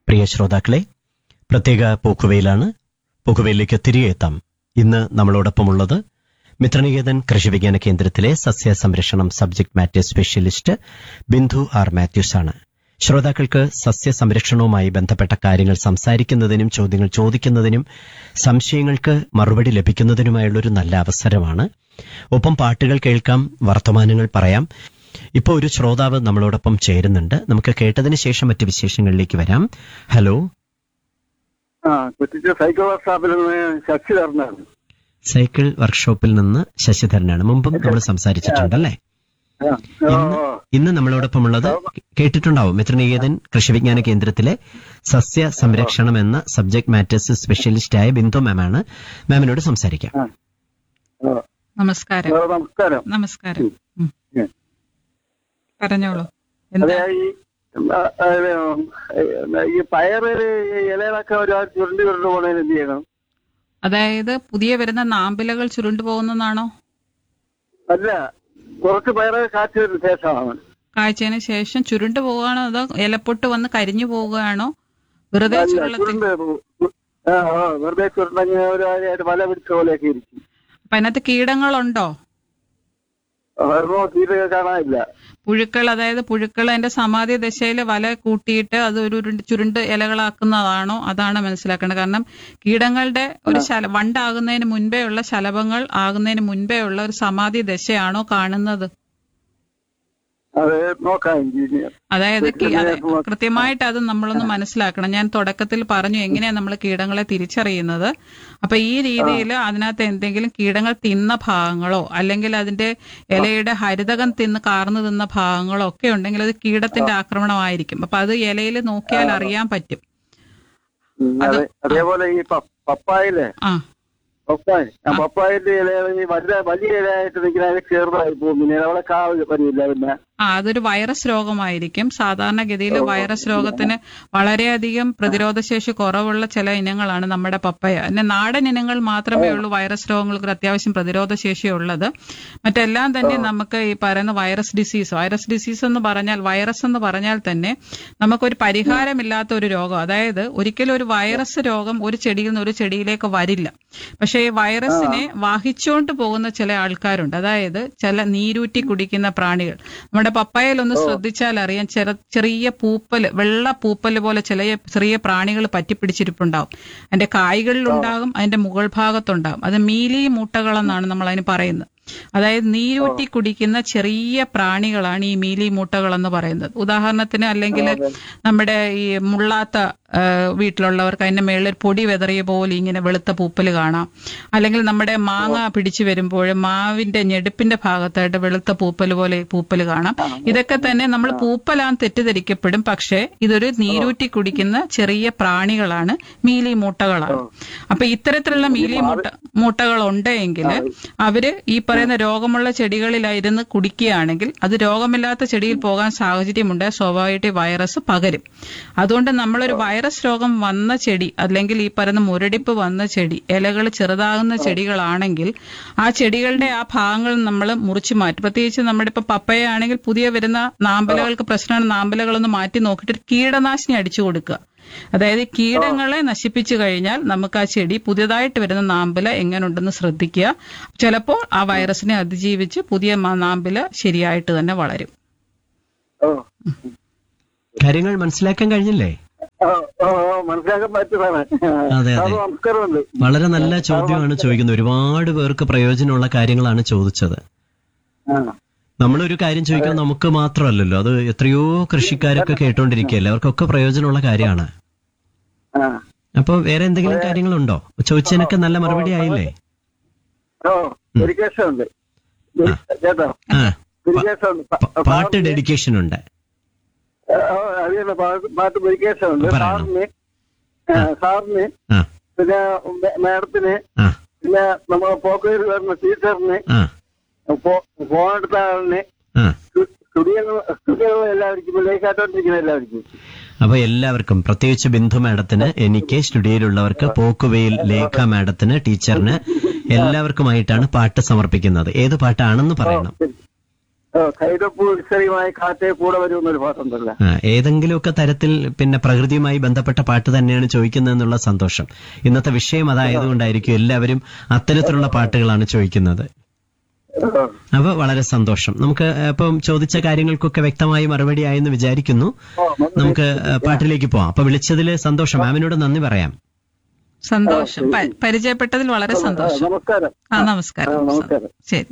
പ്രിയ ശ്രോതാക്കളെ പ്രത്യേക പോക്കുവയിലാണ് പോക്കുവയിലേക്ക് തിരികെ എത്താം ഇന്ന് നമ്മളോടൊപ്പമുള്ളത് മിത്രനികേതൻ കൃഷിവിജ്ഞാന കേന്ദ്രത്തിലെ സസ്യ സംരക്ഷണം subject matter specialist Bindu R Mathews ആണ് ശ്രോതാക്കൾക്ക് സസ്യ സംരക്ഷണവുമായി ബന്ധപ്പെട്ട കാര്യങ്ങൾ സംസാരിക്കുന്നതിനും ചോദ്യങ്ങൾ ചോദിക്കുന്നതിനും സംശയങ്ങൾക്ക് മറുപടി ലഭിക്കുന്നതിനുമായുള്ള ഒരു നല്ല അവസരമാണ് ഒപ്പം പാട്ടുകൾ കേൾക്കാം വർത്തമാനങ്ങൾ പറയാം ഇപ്പോൾ ഒരു ശ്രോതാവ് നമ്മളോടൊപ്പം ചേരുന്നുണ്ട് നമുക്ക് കേട്ടതിന് ശേഷം മറ്റ് വിശേഷങ്ങളിലേക്ക് വരാം ഹലോ ആ കുറ്റിച്ച് സൈക്കിൾ വർക്ക്ഷോപ്പിൽ നിന്ന് ശശിധരനാണ് സൈക്കിൾ വർക്ക്ഷോപ്പിൽ നിന്ന് ശശിധരനാണ് മുമ്പും നമ്മൾ സംസാരിച്ചിട്ടുണ്ടല്ലേ ആ, ഓ, ഇന്ന് ഓ. ഇന്ന് നമ്മളോടൊപ്പമുള്ളത് കേട്ടിട്ടുണ്ടാവും മിത്രനികേതൻ കൃഷിവിജ്ഞാന കേന്ദ്രത്തിലെ സസ്യ സംരക്ഷണം എന്ന സബ്ജക്ട് മാറ്റേഴ്സ് സ്പെഷ്യലിസ്റ്റായ ബിന്ദു മാമാണ് മാമിനോട് സംസാരിക്കാം ആ. ഓ, നമസ്കാരം ഓ, നമസ്കാരം നമസ്കാരം ഉം. ഉം. പറഞ്ഞോളൂ അതെ എന്താ ഈ ആ, ആ, ഇത്, ഈ പയറ് ഇലകളൊക്കെ ഒരുപാട് ചുരുണ്ടി ചുരുണ്ട് പോണതിന് എന്ത് ചെയ്യണം അതായത് പുതിയ വരുന്ന നാമ്പിലകൾ ചുരുണ്ടു പോകുന്നതാണോ അല്ല കുറച്ച് പയറ് കാച്ചതിന് ശേഷമാണ് കാഴ്ചയതിനു ശേഷം ചുരുണ്ടു പോവുകയാണോ അതോ ഇലപ്പൊട്ട് വന്ന് കരിഞ്ഞു പോവുകയാണോ വെറുതെ അല്ല ചുരുളത്തിൽ ചുരുണ്ട് പോ- ആ, ആ, വെറുതെ ചുരുണ്ടങ്ങ് ഒരു ആയിട്ട് വല പിടിച്ച പോലെയൊക്കെ ഇരിക്കും അപ്പൊ അതിനകത്ത് കീടങ്ങളുണ്ടോ ഒരെണ്ണോ തീരെ കാണാനില്ല പുഴുക്കൾ അതായത് പുഴുക്കൾ അതിന്റെ സമാധി ദശയിൽ വല കൂട്ടിയിട്ട് അത് ഒരു ഉരുണ്ട് ചുരുണ്ട് ഇലകളാക്കുന്നതാണോ അതാണ് മനസ്സിലാക്കേണ്ടത് കാരണം കീടങ്ങളുടെ ഒരു ശല വണ്ടാകുന്നതിന് മുൻപേ ഉള്ള ശലഭങ്ങൾ ആകുന്നതിന് മുൻപേ ഉള്ള ഒരു സമാധി ദശയാണോ കാണുന്നത് അത് നോക്കാം എഞ്ചിനീയർ അതായത് കി- അതെ, കൃത്യമായിട്ട് നോക്കാം. കൃത്യമായിട്ട് അത് നമ്മളൊന്ന് മനസ്സിലാക്കണം ഞാൻ തുടക്കത്തിൽ പറഞ്ഞു എങ്ങനെയാ നമ്മൾ കീടങ്ങളെ തിരിച്ചറിയുന്നത് അപ്പൊ ഈ രീതിയിൽ അതിനകത്ത് എന്തെങ്കിലും കീടങ്ങൾ തിന്ന ഭാഗങ്ങളോ അല്ലെങ്കിൽ അതിന്റെ ഇലയുടെ ഹരിതകം തിന്ന് കാർന്നു തിന്ന ഭാഗങ്ങളോ ഒക്കെ ഉണ്ടെങ്കിൽ അത് കീടത്തിന്റെ ആക്രമണമായിരിക്കും അപ്പൊ അത് ഇലയിൽ നോക്കിയാൽ അറിയാൻ പറ്റും ഉം, അതെ അതേപോലെ ഈ പ- പപ്പായയിലെ ആ പപ്പായ ആ പപ്പായന്റെ ഇലകൾ ഈ വലിയ വലിയ ഇലയായിട്ട് നിൽക്കുന്ന ചെറുതായി പോകും പിന്നെ അവിടെ കാവ് വരില്ല പിന്നെ ആ അതൊരു വൈറസ് രോഗമായിരിക്കും സാധാരണഗതിയിൽ വൈറസ് രോഗത്തിന് വളരെയധികം പ്രതിരോധശേഷി കുറവുള്ള ചില ഇനങ്ങളാണ് നമ്മുടെ പപ്പയ പിന്നെ നാടൻ ഇനങ്ങൾ മാത്രമേ ഉള്ളൂ വൈറസ് രോഗങ്ങൾക്ക് ഒരു അത്യാവശ്യം പ്രതിരോധശേഷി ഉള്ളത് മറ്റെല്ലാം തന്നെ നമുക്ക് ഈ പറയുന്ന വൈറസ് ഡിസീസ് വൈറസ് ഡിസീസ് എന്ന് പറഞ്ഞാൽ വൈറസ് എന്ന് പറഞ്ഞാൽ തന്നെ നമുക്കൊരു പരിഹാരമില്ലാത്ത ഒരു രോഗം അതായത് ഒരിക്കലും ഒരു വൈറസ് രോഗം ഒരു ചെടിയിൽ നിന്ന് ഒരു ചെടിയിലേക്ക് വരില്ല പക്ഷേ ഈ വൈറസിനെ വഹിച്ചുകൊണ്ട് പോകുന്ന ചില ആൾക്കാരുണ്ട് അതായത് ചില നീരൂറ്റി കുടിക്കുന്ന പ്രാണികൾ നമ്മുടെ പപ്പായയിൽ ഒന്ന് ശ്രദ്ധിച്ചാൽ അറിയാം ചെറു ചെറിയ പൂപ്പല് വെള്ള പൂപ്പല് പോലെ ചില ചെറിയ പ്രാണികൾ പറ്റിപ്പിടിച്ചിരിപ്പുണ്ടാവും അതിന്റെ കായ്കളിലുണ്ടാകും അതിന്റെ മുകൾ ഭാഗത്തുണ്ടാകും അത് മീലി മൂട്ടകളെന്നാണ് നമ്മൾ അതിന് പറയുന്നത് അതായത് നീരൂറ്റി കുടിക്കുന്ന ചെറിയ പ്രാണികളാണ് ഈ മീലി മൂട്ടകൾ എന്ന് പറയുന്നത് ഉദാഹരണത്തിന് അല്ലെങ്കിൽ നമ്മുടെ ഈ മുള്ളാത്ത ആ, വീട്ടിലുള്ളവർക്ക് അതിന്റെ മേളിൽ ഒരു പൊടി വെതറിയ പോലെ ഇങ്ങനെ വെളുത്ത പൂപ്പല് കാണാം അല്ലെങ്കിൽ നമ്മുടെ മാങ്ങ പിടിച്ചു വരുമ്പോൾ മാവിന്റെ ഞെടുപ്പിന്റെ ഭാഗത്തായിട്ട് വെളുത്ത പൂപ്പല് പോലെ പൂപ്പല് കാണാം ഇതൊക്കെ തന്നെ നമ്മൾ പൂപ്പലാൻ തെറ്റിദ്ധരിക്കപ്പെടും പക്ഷേ ഇതൊരു നീരൂറ്റി കുടിക്കുന്ന ചെറിയ പ്രാണികളാണ് മീലി മൂട്ടകളാണ് അപ്പൊ ഇത്തരത്തിലുള്ള മീലി മൂട്ട മൂട്ടകൾ ഉണ്ടെങ്കിൽ അവര് ഈ പറയുന്ന രോഗമുള്ള ചെടികളിലായിരുന്ന് കുടിക്കുകയാണെങ്കിൽ അത് രോഗമില്ലാത്ത ചെടിയിൽ പോകാൻ സാഹചര്യമുണ്ട് സ്വാഭാവികമായിട്ട് വൈറസ് പകരും അതുകൊണ്ട് നമ്മളൊരു വൈറസ് രോഗം വന്ന ചെടി അല്ലെങ്കിൽ ഈ പറയുന്ന മുരടിപ്പ് വന്ന ചെടി ഇലകൾ ചെറുതാകുന്ന ചെടികളാണെങ്കിൽ ആ ചെടികളുടെ ആ ഭാഗങ്ങൾ നമ്മൾ മുറിച്ചു മാറ്റും പ്രത്യേകിച്ച് നമ്മുടെ ഇപ്പൊ പപ്പയ ആണെങ്കിൽ പുതിയ വരുന്ന നാമ്പലകൾക്ക് പ്രശ്നമാണ് നാമ്പലകളൊന്ന് മാറ്റി നോക്കിയിട്ട് ഒരു കീടനാശിനി അടിച്ചു കൊടുക്കുക അതായത് കീടങ്ങളെ നശിപ്പിച്ചു കഴിഞ്ഞാൽ നമുക്ക് ആ ചെടി പുതിയതായിട്ട് വരുന്ന നാമ്പില എങ്ങനെയുണ്ടെന്ന് ശ്രദ്ധിക്കുക ചിലപ്പോൾ ആ വൈറസിനെ അതിജീവിച്ച് പുതിയ മ- നാമ്പില ശരിയായിട്ട് തന്നെ വളരും ഓ കാര്യങ്ങൾ മനസ്സിലാക്കാൻ കഴിഞ്ഞില്ലേ ഓ, ഓ, ഓ, മനസ്സിലാക്കാൻ പറ്റുന്നതാണ് അതെ, സാറ് അതെ. നമസ്കാരമുണ്ട് വളരെ നല്ല ചോദ്യമാണ് ചോദിക്കുന്നത് ഒരുപാട് പേർക്ക് പ്രയോജനമുള്ള കാര്യങ്ങളാണ് ചോദിച്ചത് ആ, നമ്മളൊരു കാര്യം ചോദിക്കുന്നത് നമുക്ക് മാത്രമല്ലല്ലോ അത് എത്രയോ കൃഷിക്കാരൊക്കെ കേട്ടോണ്ടിരിക്കുകയല്ലേ അവർക്കൊക്കെ പ്രയോജനമുള്ള കാര്യമാണ് ആ. അപ്പൊ വേറെ എന്തെങ്കിലും കാര്യങ്ങളുണ്ടോ ചോദിച്ചതിനൊക്കെ നല്ല മറുപടി ആയില്ലേ ഓ ഇറിഗേഷൻ ഉണ്ട് കേട്ടോ ആ ഇറിഗേഷൻ ഉണ്ട് പ- പാട്ട് ഡെഡിക്കേഷൻ ഉണ്ട് ഓ, അറിയാലോ പാട്ട് പാട്ട് ഇറിഗേഷൻ ഉണ്ട് പറയണം. സാറിന് ആ, സാറിന് ആ പിന്നെ മേ- മാഡത്തിന് ആ പിന്നെ നമ്മളെ പോക്കയിൽ വരുന്ന ടീച്ചറിന് ആ ഫോൺ എടുത്ത ആളിന് ആ സ്റ്റുഡിയോ സ്റ്റുഡിയോ എല്ലാവർക്കും ലേക്കാട്ടോണ്ടിരിക്കുന്ന എല്ലാവർക്കും അപ്പൊ എല്ലാവർക്കും പ്രത്യേകിച്ച് ബിന്ദു മാഡത്തിന് എനിക്ക് സ്റ്റുഡിയോയിലുള്ളവർക്ക് പോക്കുവെയിൽ ലേഖ മാഡത്തിന് ടീച്ചറിന് എല്ലാവർക്കുമായിട്ടാണ് പാട്ട് സമർപ്പിക്കുന്നത് ഏത് പാട്ടാണെന്ന് പറയണം ശരി. ആ, കൈതപ്പൂ വിസ്തരിയുമായി കാറ്റേ കൂടെ വരുമെന്നൊരു പാട്ടുണ്ടല്ലോ ആ, ഏതെങ്കിലുമൊക്കെ തരത്തിൽ പിന്നെ പ്രകൃതിയുമായി ബന്ധപ്പെട്ട പാട്ട് തന്നെയാണ് ചോദിക്കുന്നതെന്നുള്ള സന്തോഷം ഇന്നത്തെ വിഷയം അതായതുകൊണ്ടായിരിക്കും എല്ലാവരും അത്തരത്തിലുള്ള പാട്ടുകളാണ് ചോദിക്കുന്നത് ആ, അപ്പൊ വളരെ സന്തോഷം നമുക്ക് ഇപ്പം ചോദിച്ച കാര്യങ്ങൾക്കൊക്കെ വ്യക്തമായി മറുപടി ആയെന്ന് വിചാരിക്കുന്നു ആ, മറുപടി നമുക്ക് ഏ, പാട്ടിലേക്ക് പോവാം അപ്പൊ വിളിച്ചതിൽ സന്തോഷം മാമിനോട് നന്ദി പറയാം സന്തോഷം പ- പരിചയപ്പെട്ടതിൽ വളരെ ആ, സന്തോഷം നമസ്കാരം ആ നമസ്കാരം ആ, നമസ്കാരം. ശരി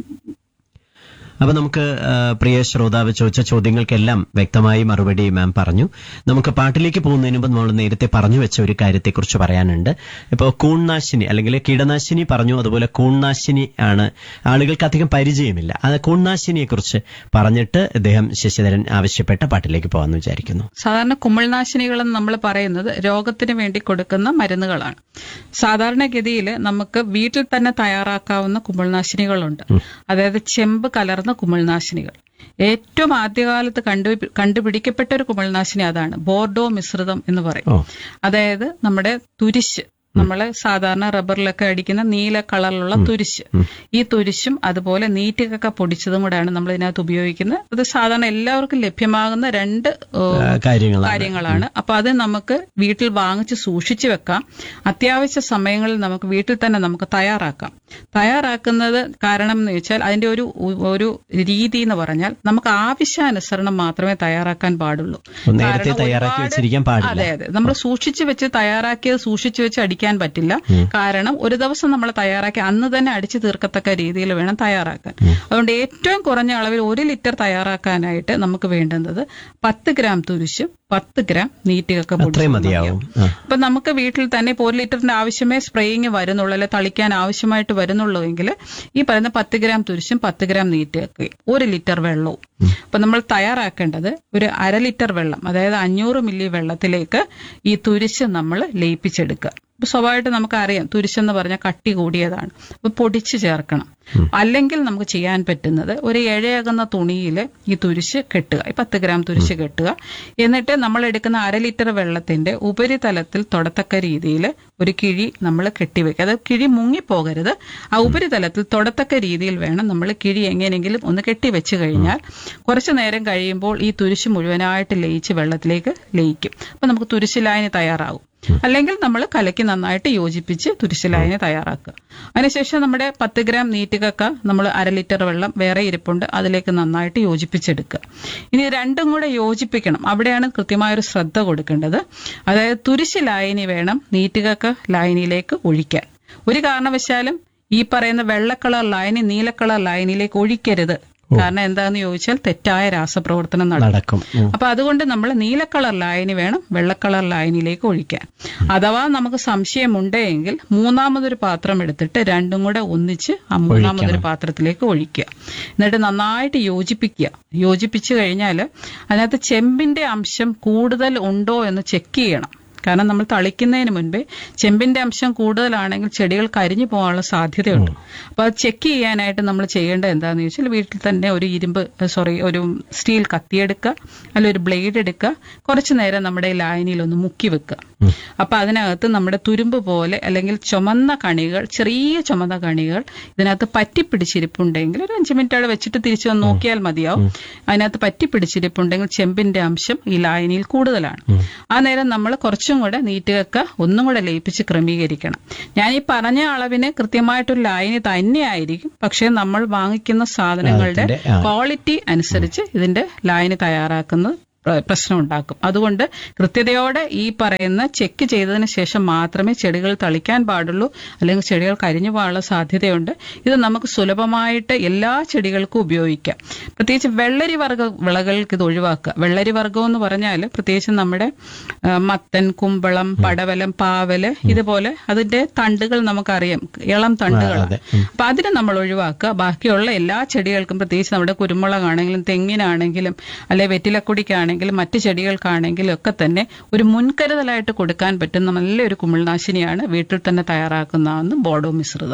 അപ്പൊ നമുക്ക് ആ, പ്രിയ ശ്രോതാവ് ചോദിച്ച ചോദ്യങ്ങൾക്കെല്ലാം വ്യക്തമായി മറുപടി മാം പറഞ്ഞു നമുക്ക് പാട്ടിലേക്ക് പോകുന്നതിന് മുമ്പ് നമ്മൾ നേരത്തെ പറഞ്ഞു വെച്ച ഒരു കാര്യത്തെക്കുറിച്ച് പറയാനുണ്ട് ഇപ്പോൾ കൂൺനാശിനി അല്ലെങ്കിൽ കീടനാശിനി പറഞ്ഞു അതുപോലെ കൂൺനാശിനി ആണ് ആളുകൾക്ക് അധികം പരിചയമില്ല അത് കൂൺനാശിനിയെ കുറിച്ച് പറഞ്ഞിട്ട് അദ്ദേഹം ശശിധരൻ ആവശ്യപ്പെട്ട പാട്ടിലേക്ക് പോകാമെന്ന് വിചാരിക്കുന്നു സാധാരണ കുമിൾനാശിനികൾ എന്ന് നമ്മൾ പറയുന്നത് രോഗത്തിന് വേണ്ടി കൊടുക്കുന്ന മരുന്നുകളാണ് സാധാരണഗതിയിൽ നമുക്ക് വീട്ടിൽ തന്നെ തയ്യാറാക്കാവുന്ന കുമിൾനാശിനികളുണ്ട് അതായത് ചെമ്പ് കലർന്ന കുമിൾനാശിനികൾ ഏറ്റവും ആദ്യകാലത്ത് കണ്ടു കണ്ടുപിടിക്കപ്പെട്ട ഒരു കുമിൾനാശിനി അതാണ് ബോർഡോ മിശ്രിതം എന്ന് പറയും ഓ അതായത് നമ്മുടെ തുരിശ് നമ്മൾ സാധാരണ റബ്ബറിലൊക്കെ അടിക്കുന്ന നീല കളറിലുള്ള തുരിശ് ഈ തുരിശും അതുപോലെ നീറ്റിക്കൊക്കെ പൊടിച്ചതും കൂടെയാണ് നമ്മൾ ഇതിനകത്ത് ഉപയോഗിക്കുന്നത് അത് സാധാരണ എല്ലാവർക്കും ലഭ്യമാകുന്ന രണ്ട് ഏ, ആ, കാര്യങ്ങളാണ് കാര്യങ്ങളാണ് അപ്പൊ അത് നമുക്ക് വീട്ടിൽ വാങ്ങിച്ച് സൂക്ഷിച്ചു വെക്കാം അത്യാവശ്യ സമയങ്ങളിൽ നമുക്ക് വീട്ടിൽ തന്നെ നമുക്ക് തയ്യാറാക്കാം തയ്യാറാക്കുന്നത് കാരണം എന്ന് വെച്ചാൽ അതിന്റെ ഒരു ഒരു രീതി എന്ന് പറഞ്ഞാൽ നമുക്ക് ആവശ്യാനുസരണം മാത്രമേ തയ്യാറാക്കാൻ പാടുള്ളൂ അപ്പോൾ നേരത്തെ കാരണം തയ്യാറാക്കി ഒരുപാട് വെച്ചിരിക്കാൻ പാടില്ല അതെ അതെ നമ്മൾ സൂക്ഷിച്ചു വെച്ച് തയ്യാറാക്കിയത് സൂക്ഷിച്ചു വെച്ച് അടിക്കാൻ പറ്റില്ല കാരണം ഒരു ദിവസം നമ്മൾ തയ്യാറാക്കി അന്ന് തന്നെ അടിച്ചു തീർക്കത്തക്ക രീതിയിൽ വേണം തയ്യാറാക്കാൻ അതുകൊണ്ട് ഏറ്റവും കുറഞ്ഞ അളവിൽ ഒരു ലിറ്റർ തയ്യാറാക്കാനായിട്ട് നമുക്ക് വേണ്ടുന്നത് പത്ത് ഗ്രാം തുരിശും പത്ത് ഗ്രാം നീറ്റുകൾക്ക് അത്രയും മതിയാവും ആ. അപ്പൊ നമുക്ക് വീട്ടിൽ തന്നെ ഇപ്പൊ ഒരു ലിറ്ററിന്റെ ആവശ്യമേ സ്പ്രേയിങ് വരുന്നുള്ളൂ അല്ലെ തളിക്കാൻ ആവശ്യമായിട്ട് വരുന്നുള്ളൂ എങ്കിൽ ഈ പറയുന്ന പത്ത് ഗ്രാം തുരിശും പത്ത് ഗ്രാം നീറ്റൊക്കെ ഒരു ലിറ്റർ വെള്ളവും അപ്പൊ നമ്മൾ തയ്യാറാക്കേണ്ടത് ഒരു അര ലിറ്റർ വെള്ളം അതായത് അഞ്ഞൂറ് മില്ലി വെള്ളത്തിലേക്ക് ഈ തുരിശ് നമ്മൾ ലയിപ്പിച്ചെടുക്കുക ഇപ്പൊ സ്വാഭാവികമായിട്ട് നമുക്കറിയാം തുരിശെന്ന് പറഞ്ഞാൽ കട്ടി കൂടിയതാണ് അപ്പൊ പൊടിച്ച് ചേർക്കണം അല്ലെങ്കിൽ നമുക്ക് ചെയ്യാൻ പറ്റുന്നത് ഒരു ഇഴയകുന്ന തുണിയിൽ ഈ തുരിശ് കെട്ടുക ഈ പത്ത് ഗ്രാം തുരിശ് കെട്ടുക എന്നിട്ട് നമ്മൾ എടുക്കുന്ന അര ലിറ്റർ വെള്ളത്തിന്റെ ഉപരിതലത്തിൽ തൊടത്തക്ക രീതിയിൽ ഒരു കിഴി നമ്മൾ കെട്ടിവെക്കുക അത് കിഴി മുങ്ങിപ്പോകരുത് ആ ഉപരിതലത്തിൽ തൊടത്തക്ക രീതിയിൽ വേണം നമ്മൾ കിഴി എങ്ങനെയെങ്കിലും ഒന്ന് കെട്ടിവെച്ച് കഴിഞ്ഞാൽ കുറച്ചു നേരം കഴിയുമ്പോൾ ഈ തുരിശ് മുഴുവനായിട്ട് ലയിച്ച് വെള്ളത്തിലേക്ക് ലയിക്കും അപ്പൊ നമുക്ക് തുരിശ് ലായനി തയ്യാറാവും അല്ലെങ്കിൽ നമ്മൾ കലക്കി നന്നായിട്ട് യോജിപ്പിച്ച് തുരിശിലായനെ തയ്യാറാക്കുക അതിനുശേഷം നമ്മുടെ പത്ത് ഗ്രാം നീറ്റുകക്ക നമ്മൾ അര ലിറ്റർ വെള്ളം വേറെ ഇരിപ്പുണ്ട് അതിലേക്ക് നന്നായിട്ട് യോജിപ്പിച്ചെടുക്കുക ഇനി രണ്ടും കൂടെ യോജിപ്പിക്കണം അവിടെയാണ് കൃത്യമായൊരു ശ്രദ്ധ കൊടുക്കേണ്ടത് അതായത് തുരിശ് ലായനി വേണം നീറ്റുകക്ക ലായനിയിലേക്ക് ഒഴിക്കാൻ ഒരു കാരണവശാലും ഈ പറയുന്ന വെള്ള കളർ ലായനി നീല കളർ ലായനിയിലേക്ക് ഒഴിക്കരുത് കാരണം എന്താന്ന് ചോദിച്ചാൽ തെറ്റായ രാസപ്രവർത്തനം നടക്കും നടക്കും ഉം. അപ്പൊ അതുകൊണ്ട് നമ്മൾ നീല കളർ ലായനി വേണം വെള്ള കളർ ലായനിയിലേക്ക് ഒഴിക്കാൻ അഥവാ നമുക്ക് സംശയമുണ്ടെങ്കിൽ മൂന്നാമതൊരു പാത്രം എടുത്തിട്ട് രണ്ടും കൂടെ ഒന്നിച്ച് ആ മൂന്നാമതൊരു പാത്രത്തിലേക്ക് ഒഴിക്കുക എന്നിട്ട് നന്നായിട്ട് യോജിപ്പിക്കുക യോജിപ്പിച്ചു കഴിഞ്ഞാൽ അതിനകത്ത് ചെമ്പിന്റെ അംശം കൂടുതൽ ഉണ്ടോ എന്ന് ചെക്ക് ചെയ്യണം കാരണം നമ്മൾ തളിക്കുന്നതിന് മുൻപേ ചെമ്പിന്റെ അംശം കൂടുതലാണെങ്കിൽ ചെടികൾ കരിഞ്ഞു പോകാനുള്ള സാധ്യതയുണ്ട് അപ്പൊ അത് ചെക്ക് ചെയ്യാനായിട്ട് നമ്മൾ ചെയ്യേണ്ടത് എന്താണെന്ന് ചോദിച്ചാൽ വീട്ടിൽ തന്നെ ഒരു ഇരുമ്പ് സോറി ഒരു സ്റ്റീൽ കത്തിയെടുക്കുക അല്ല ഒരു ബ്ലേഡ് എടുക്കുക കുറച്ചു നേരം നമ്മുടെ ഈ ലായനിയിൽ ഒന്ന് മുക്കി വെക്കുക അപ്പൊ അതിനകത്ത് നമ്മുടെ തുരുമ്പ് പോലെ അല്ലെങ്കിൽ ചുമന്ന കണികൾ ചെറിയ ചുമന്ന കണികൾ ഇതിനകത്ത് പറ്റിപ്പിടിച്ചിരിപ്പുണ്ടെങ്കിൽ ഒരു അഞ്ച് മിനിറ്റ് അവിടെ വെച്ചിട്ട് തിരിച്ചു വന്ന് നോക്കിയാൽ മതിയാവും അതിനകത്ത് പറ്റിപ്പിടിച്ചിരിപ്പുണ്ടെങ്കിൽ ചെമ്പിന്റെ അംശം ഈ ലായനിയിൽ കൂടുതലാണ് ആ നേരം നമ്മൾ കുറച്ചും കൂടെ നീറ്റുകക്ക ഒന്നും കൂടെ ലയിപ്പിച്ച് ക്രമീകരിക്കണം ഞാൻ ഈ പറഞ്ഞ അളവിന് കൃത്യമായിട്ടൊരു ലായനി തന്നെയായിരിക്കും പക്ഷേ നമ്മൾ വാങ്ങിക്കുന്ന സാധനങ്ങളുടെ അതിന്റെ, ആ. ക്വാളിറ്റി അനുസരിച്ച് ഇതിന്റെ ലായനി തയ്യാറാക്കുന്നത് പ്ര- പ്രശ്നം ഉണ്ടാക്കും അതുകൊണ്ട് കൃത്യതയോടെ ഈ പറയുന്ന ചെക്ക് ചെയ്തതിന് ശേഷം മാത്രമേ ചെടികൾ തളിക്കാൻ പാടുള്ളൂ അല്ലെങ്കിൽ ചെടികൾ കരിഞ്ഞു പോകാനുള്ള സാധ്യതയുണ്ട് ഇത് നമുക്ക് സുലഭമായിട്ട് എല്ലാ ചെടികൾക്കും ഉപയോഗിക്കാം പ്രത്യേകിച്ച് വെള്ളരി വർഗ വിളകൾക്ക് ഇത് ഒഴിവാക്കുക വെള്ളരി വർഗം എന്ന് പറഞ്ഞാൽ പ്രത്യേകിച്ച് നമ്മുടെ ആ, മത്തൻ കുമ്പളം പടവലം പാവല് ഇതുപോലെ അതിന്റെ തണ്ടുകൾ നമുക്കറിയാം ഇളം തണ്ടുകളാണ് അതെ. അപ്പൊ അതിനെ നമ്മൾ ഒഴിവാക്കുക ബാക്കിയുള്ള എല്ലാ ചെടികൾക്കും പ്രത്യേകിച്ച് നമ്മുടെ കുരുമുളകാണെങ്കിലും തെങ്ങിനാണെങ്കിലും അല്ലെ വെറ്റിലക്കൊടിക്കാണെങ്കിലും മറ്റ് ചെടികൾക്കാണെങ്കിലും ഒക്കെ തന്നെ ഒരു മുൻകരുതലായിട്ട് കൊടുക്കാൻ പറ്റുന്ന നല്ലൊരു കുമിൾനാശിനിയാണ് വീട്ടിൽ തന്നെ തയ്യാറാക്കുന്ന ബോഡോ മിശ്രിതം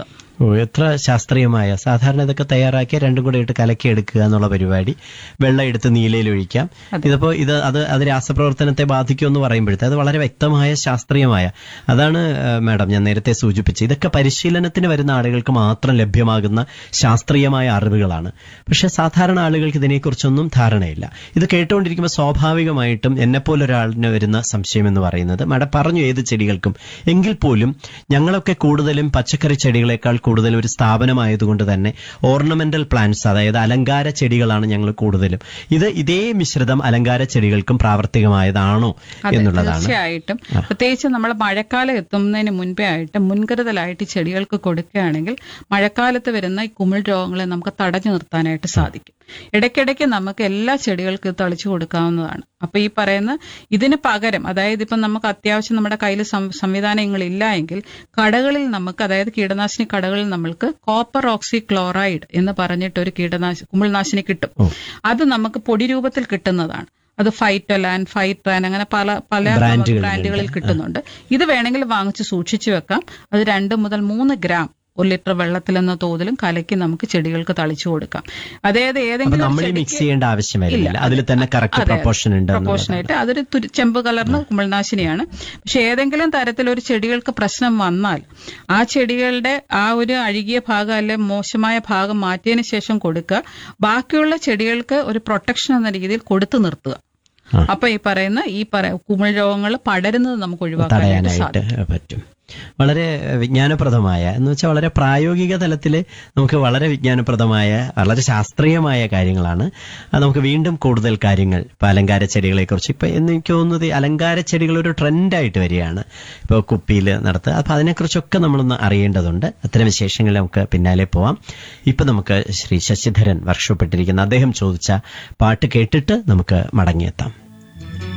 ഓ എത്ര ശാസ്ത്രീയമായ സാധാരണ ഇതൊക്കെ തയ്യാറാക്കി രണ്ടും കൂടെ ഇട്ട് കലക്കി എടുക്കുക എന്നുള്ള പരിപാടി വെള്ളം എടുത്ത് നീലയിൽ ഒഴിക്കാം ഇതിപ്പോ ഇത് അത് അത് രാസപ്രവർത്തനത്തെ ബാധിക്കുമെന്ന് പറയുമ്പോഴത്തെ അത് വളരെ വ്യക്തമായ ശാസ്ത്രീയമായ അതാണ് ആ, മാഡം ഞാൻ നേരത്തെ സൂചിപ്പിച്ചത് ഇതൊക്കെ പരിശീലനത്തിന് വരുന്ന ആളുകൾക്ക് മാത്രം ലഭ്യമാകുന്ന ശാസ്ത്രീയമായ അറിവുകളാണ് പക്ഷെ സാധാരണ ആളുകൾക്ക് ഇതിനെക്കുറിച്ചൊന്നും ധാരണയില്ല ഇത് കേട്ടുകൊണ്ടിരിക്കുമ്പോൾ സ്വാഭാവികമായിട്ടും എന്നെപ്പോലെ ഒരാളിന് വരുന്ന സംശയം എന്ന് പറയുന്നത് മാഡം പറഞ്ഞു ഏത് ചെടികൾക്കും എങ്കിൽ പോലും ഞങ്ങളൊക്കെ കൂടുതലും പച്ചക്കറി ചെടികളെക്കാൾ കൂടുതലും ഒരു സ്ഥാപനമായതുകൊണ്ട് തന്നെ ഓർണമെന്റൽ പ്ലാന്റ്സ് അതായത് അലങ്കാര ചെടികളാണ് ഞങ്ങൾ കൂടുതലും ഇത് ഇതേ മിശ്രിതം അലങ്കാര ചെടികൾക്കും പ്രാവർത്തികമായതാണോ അതെ, എന്നുള്ളതാണ് തീർച്ചയായിട്ടും പ്രത്യേകിച്ച് നമ്മൾ മഴക്കാലം എത്തുന്നതിന് മുൻപേ ആയിട്ട് മുൻകരുതലായിട്ട് ചെടികൾക്ക് കൊടുക്കുകയാണെങ്കിൽ മഴക്കാലത്ത് വരുന്ന ഈ കുമിൾ രോഗങ്ങളെ നമുക്ക് തടഞ്ഞു നിർത്താനായിട്ട് സാധിക്കും ഇടയ്ക്കിടയ്ക്ക് നമുക്ക് എല്ലാ ചെടികൾക്കും ഇത് തളിച്ചു കൊടുക്കാവുന്നതാണ് അപ്പൊ ഈ പറയുന്ന ഇതിന് പകരം അതായത് ഇപ്പം നമുക്ക് അത്യാവശ്യം നമ്മുടെ കയ്യിൽ സംവിധാനങ്ങളില്ല എങ്കിൽ കടകളിൽ നമുക്ക് അതായത് കീടനാശിനി കടകളിൽ നമ്മൾക്ക് കോപ്പർ ഓക്സി ക്ലോറൈഡ് എന്ന് പറഞ്ഞിട്ട് ഒരു കീടനാശിനി കുമിൾനാശിനി കിട്ടും അത് നമുക്ക് പൊടി രൂപത്തിൽ കിട്ടുന്നതാണ് അത് ഫൈറ്റോലാൻ ഫൈറ്റ്രാൻ അങ്ങനെ പല പല ബ്രാൻഡുകളിലുണ്ട്. ബ്രാൻഡുകളിൽ കിട്ടുന്നുണ്ട് ഇത് വേണമെങ്കിൽ വാങ്ങിച്ച് സൂക്ഷിച്ചു വെക്കാം അത് രണ്ട് മുതൽ മൂന്ന് ഗ്രാം ഒരു ലിറ്റർ വെള്ളത്തിൽ എന്ന തോതിലും കലക്കി നമുക്ക് ചെടികൾക്ക് തളിച്ചു കൊടുക്കാം അതായത് അപ്പൊ ഏതെങ്കിലും ഒരു നമ്മൾ ചെടിക്ക് മിക്സ് ചെയ്യേണ്ട ആവശ്യം വരില്ല ഇല്ല. അതിൽ തന്നെ കറക്റ്റ് അതെ, പ്രൊപ്പോർഷൻ ഉണ്ട് എന്നുള്ളതാണ്. പ്രൊപ്പോർഷനായിട്ട് അതൊരു തുരു- ചെമ്പ് കലർന്ന കുമിൾനാശിനിയാണ് പക്ഷെ ഏതെങ്കിലും തരത്തിൽ ഒരു ചെടികൾക്ക് പ്രശ്നം വന്നാൽ ആ ചെടികളുടെ ആ ഒരു അഴുകിയ ഭാഗം അല്ലെ മോശമായ ഭാഗം മാറ്റിയതിന് ശേഷം കൊടുക്കുക ബാക്കിയുള്ള ചെടികൾക്ക് ഒരു പ്രൊട്ടക്ഷൻ എന്ന രീതിയിൽ കൊടുത്തു നിർത്തുക ആ. അപ്പൊ ഈ പറയുന്ന ഈ പറ കുമിൾ രോഗങ്ങൾ പടരുന്നത് നമുക്ക് ഒഴിവാക്കാനായിട്ട് തടയാനായിട്ട് സാധിക്കും പറ്റും വളരെ വിജ്ഞാനപ്രദമായ എന്ന് വെച്ചാൽ വളരെ പ്രായോഗിക തലത്തിൽ നമുക്ക് വളരെ വിജ്ഞാനപ്രദമായ വളരെ ശാസ്ത്രീയമായ കാര്യങ്ങളാണ് അത് നമുക്ക് വീണ്ടും കൂടുതൽ കാര്യങ്ങൾ ഇപ്പൊ അലങ്കാര ചെടികളെ കുറിച്ച് ഇപ്പൊ എന്ന് എനിക്ക് തോന്നുന്നത് ഈ അലങ്കാര ചെടികൾ ഒരു ട്രെൻഡായിട്ട് വരികയാണ് ഇപ്പോൾ കുപ്പിയിൽ നടത്തുക അപ്പൊ അതിനെക്കുറിച്ചൊക്കെ നമ്മളൊന്ന് അറിയേണ്ടതുണ്ട് അത്തരം വിശേഷങ്ങൾ നമുക്ക് പിന്നാലെ പോവാം ഇപ്പൊ നമുക്ക് ശ്രീ ശശിധരൻ വർക്ക്ഷോപ്പിട്ടിരിക്കുന്ന അദ്ദേഹം ചോദിച്ച പാട്ട് കേട്ടിട്ട് നമുക്ക് മടങ്ങിയെത്താം